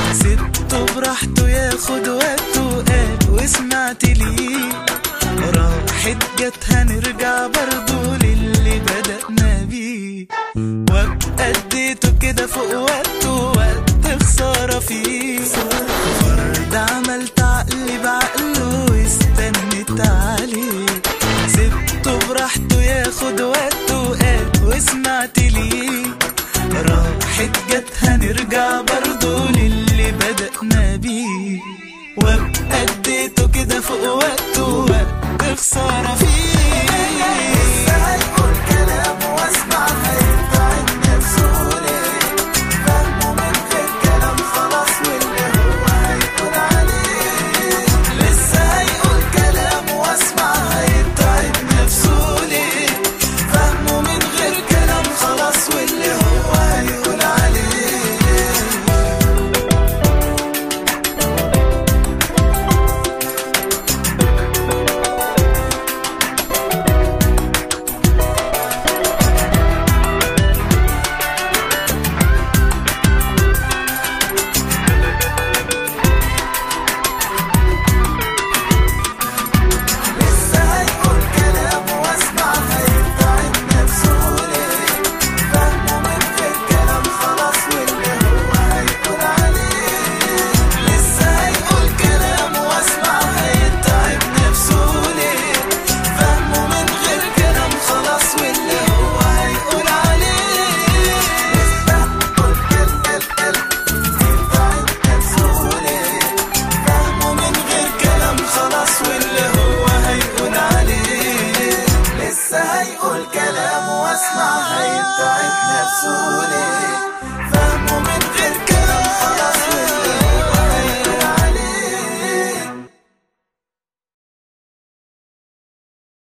سبته براحته ياخد وقته قال وسمعت ليه راحت جت هنرجع برضه للي بدأنا بيه وابقى اديته كده فوق وقته وقت خسارة فيه فرد عملت عقلي بعقله واستنيت عليه سبته براحته ياخد وقته قال وسمعت ليه راحت جت هنرجع برضه للي بدأنا بيه وابقى اديته كده فوق وقته وقت خسارة فيه لسه هيقول كلام واسمع هيتعب نفسه ليه فهمه من غير كلام خلاص واللي هو هيقول عليه لسه هيقول كلام واسمع هيتعب نفسه ليه فهمه من غير كلام خلاص واللي هو هيقول عليه لسه هيقول كلام واسمع هيتعب نفسه ليه فهمه من غير كلام خلاص واللي هو هيقول عليه لسه هيقول كلام واسمع هيتعب نفسه ليه فهمه من غير كلام خلاص واللي هو هيقول عليه لسه هيقول كلام هيتعب نفسه ليه فهمه من غير كلام خلاص واللي هو هيقول عليه لسه هيقول كلام واسمع هيتعب نفسه ليه فهمه من غير كلام خلاص